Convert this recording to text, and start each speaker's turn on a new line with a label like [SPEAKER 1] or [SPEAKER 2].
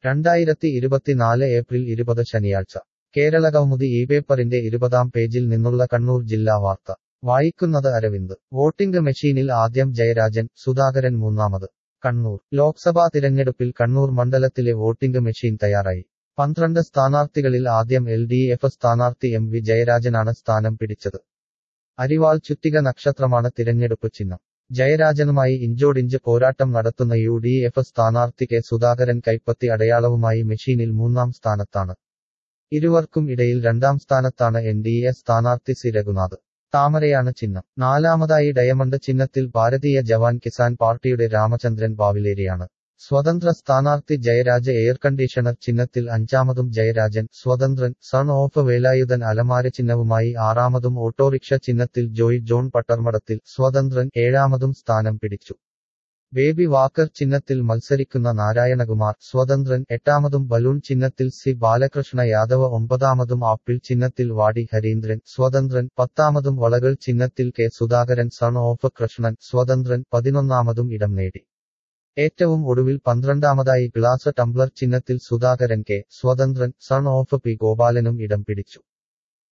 [SPEAKER 1] രണ്ടായിരത്തി ഇരുപത്തിനാല് ഏപ്രിൽ ഇരുപത് ശനിയാഴ്ച കേരളകൗമുദി ഈ പേപ്പറിന്റെ ഇരുപതാം പേജിൽ നിന്നുള്ള കണ്ണൂർ ജില്ലാ വാർത്ത വായിക്കുന്നത് അരവിന്ദ് വോട്ടിംഗ് മെഷീനിൽ ആദ്യം ജയരാജൻ സുധാകരൻ മൂന്നാമത് കണ്ണൂർ ലോക്സഭാ തിരഞ്ഞെടുപ്പിൽ കണ്ണൂർ മണ്ഡലത്തിലെ വോട്ടിംഗ് മെഷീൻ തയ്യാറായി പന്ത്രണ്ട് സ്ഥാനാർത്ഥികളിൽ ആദ്യം എൽ ഡി എഫ് സ്ഥാനാർത്ഥി എം വി ജയരാജനാണ് സ്ഥാനം പിടിച്ചത് അരിവാൾ ചുറ്റിക നക്ഷത്രമാണ് തിരഞ്ഞെടുപ്പ് ചിഹ്നം ജയരാജനുമായി ഇഞ്ചോടിഞ്ച് പോരാട്ടം നടത്തുന്ന യു ഡി എഫ് സ്ഥാനാർത്ഥി കെ സുധാകരൻ കൈപ്പത്തി അടയാളവുമായി മെഷീനിൽ മൂന്നാം സ്ഥാനത്താണ് ഇരുവർക്കും ഇടയിൽ രണ്ടാം സ്ഥാനത്താണ് എൻ ഡി എ സ്ഥാനാർത്ഥി സി രഘുനാഥ് താമരയാണ് ചിഹ്നം നാലാമതായി ഡയമണ്ട് ചിഹ്നത്തിൽ ഭാരതീയ ജവാൻ കിസാൻ പാർട്ടിയുടെ രാമചന്ദ്രൻ ബാവിലേരിയാണ് സ്വതന്ത്ര സ്ഥാനാർത്ഥി ജയരാജ എയർ കണ്ടീഷണർ ചിഹ്നത്തിൽ അഞ്ചാമതും ജയരാജൻ സ്വതന്ത്രൻ സൺ ഓഫ് വേലായുധൻ അലമാര ചിഹ്നവുമായി ആറാമതും ഓട്ടോറിക്ഷ ചിഹ്നത്തിൽ ജോയ് ജോൺ പട്ടർമടത്തിൽ സ്വതന്ത്രൻ ഏഴാമതും സ്ഥാനം പിടിച്ചു ബേബി വാക്കർ ചിഹ്നത്തിൽ മത്സരിക്കുന്ന നാരായണകുമാർ സ്വതന്ത്രൻ എട്ടാമതും ബലൂൺ ചിഹ്നത്തിൽ സി ബാലകൃഷ്ണ യാദവ് ഒമ്പതാമതും ആപ്പിൾ ചിഹ്നത്തിൽ വാടി ഹരീന്ദ്രൻ സ്വതന്ത്രൻ പത്താമതും വളകൾ ചിഹ്നത്തിൽ K Sudhakaran son of Krishnan സ്വതന്ത്രൻ പതിനൊന്നാമതും ഇടം നേടി ഏറ്റവും ഒടുവിൽ പന്ത്രണ്ടാമതായി ഗ്ലാസ് ടംബ്ലർ ചിഹ്നത്തിൽ സുധാകരൻ കെ സ്വതന്ത്രൻ സൺ ഓഫ് പി ഗോപാലനും ഇടം പിടിച്ചു